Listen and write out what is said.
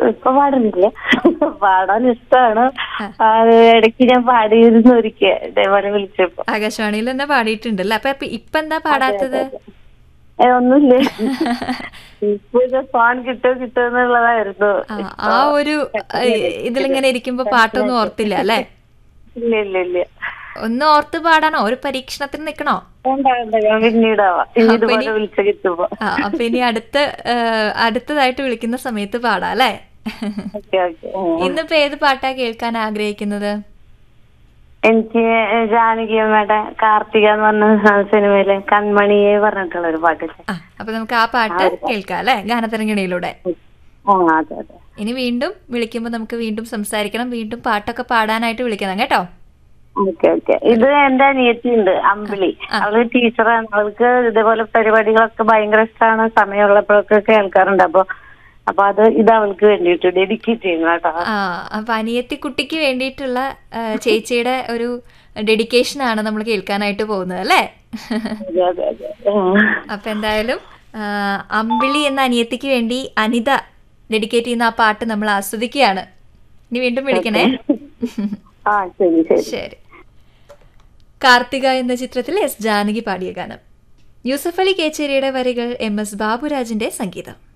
ഇപ്പൊ പാടുന്നില്ല പാടാൻ ഇഷ്ടമാണ് അത് ഇടയ്ക്ക് ഞാൻ പാടിയിരുന്നു ഒരിക്കൽ ഇതേപോലെ വിളിച്ചപ്പോ ആകാശവാണിയിൽ തന്നെ പാടിയിട്ടുണ്ടല്ലേ അപ്പൊ ഇപ്പൊ- ഇപ്പൊ എന്താ പാടാത്തത് ഏ, ഒന്നുമില്ല ഇപ്പൊ ഇത് ഫോൺ കിട്ടോ കിട്ടോ എന്നുള്ളതായിരുന്നു ആ, ആ ഒരു ഏ, ഇതിലിങ്ങനെ ഇരിക്കുമ്പോ പാട്ടൊന്നും ഓർത്തില്ല അല്ലേ ഇല്ല ഇല്ല ഇല്ല ഒന്ന് ഓർത്ത് പാടാനോ ഒരു പരീക്ഷണത്തിന് നിക്കണോ വേണ്ട വേണ്ട ഞാൻ പിന്നീടാവാം ഇനി ഇതുപോലെ വിളിച്ച കിട്ടുമ്പോ ആ അപ്പൊ ഇനി അടുത്ത ഏ, അടുത്തതായിട്ട് വിളിക്കുന്ന സമയത്ത് പാടാം അല്ലേ ഓക്കെ ഓക്കെ ഇന്നിപ്പോ ഏത് പാട്ടാ കേൾക്കാൻ ആഗ്രഹിക്കുന്നത് എനിക്ക് ജാനകിയമ്മയുടെ കാർത്തിക എന്ന് പറഞ്ഞ സിനിമയിലെ കൺമണിയെ പറഞ്ഞിട്ടുള്ള ഒരു പാട്ടില്ലേ ആ അപ്പൊ നമുക്ക് ആ പാട്ട് കേൾക്കാം അല്ലേ ഗാനതരംഗിണിയിലൂടെ ആ അതെ അതെ ഇനി വീണ്ടും വിളിക്കുമ്പോൾ നമുക്ക് വീണ്ടും സംസാരിക്കണം വീണ്ടും പാട്ടൊക്കെ പാടാനായിട്ട് വിളിക്കണം കേട്ടോ ഓക്കെ ഓക്കെ ഇത് എന്റെ അനിയത്തി ഉണ്ട് അമ്പിളി അവള് ടീച്ചറാണ് അവൾക്ക് ഇതേപോലെ പരിപാടികളൊക്കെ ഭയങ്കര ഇഷ്ടമാണ് സമയമുള്ളപ്പോഴൊക്കെ കേൾക്കാറുണ്ട് അപ്പൊ അപ്പൊ അത് ഇത് അവൾക്ക് വേണ്ടിയിട്ട് ഡെഡിക്കേറ്റ് ചെയ്യുന്നു കേട്ടോ ആ അപ്പൊ അനിയത്തി കുട്ടിക്ക് വേണ്ടിയിട്ടുള്ള ആ, ചേച്ചിയുടെ ഒരു ഡെഡിക്കേഷൻ ആണ് നമ്മൾ കേൾക്കാനായിട്ട് പോകുന്നത് അല്ലേ അതെ അതെ അതെ ഉം. അപ്പൊ എന്തായാലും ആ, അമ്പിളി എന്ന അനിയത്തിക്ക് വേണ്ടി അനിത ഡെഡിക്കേറ്റ് ചെയ്യുന്ന ആ പാട്ട് നമ്മൾ ആസ്വദിക്കുകയാണ് ഇനി വീണ്ടും വിളിക്കണേ ആ ശരി ശരി ശരി കാർത്തിക എന്ന ചിത്രത്തിൽ എസ് ജാനകി പാടിയ ഗാനം യൂസഫ് അലി കേച്ചേരിയുടെ വരികൾ എം എസ് ബാബുരാജിന്റെ സംഗീതം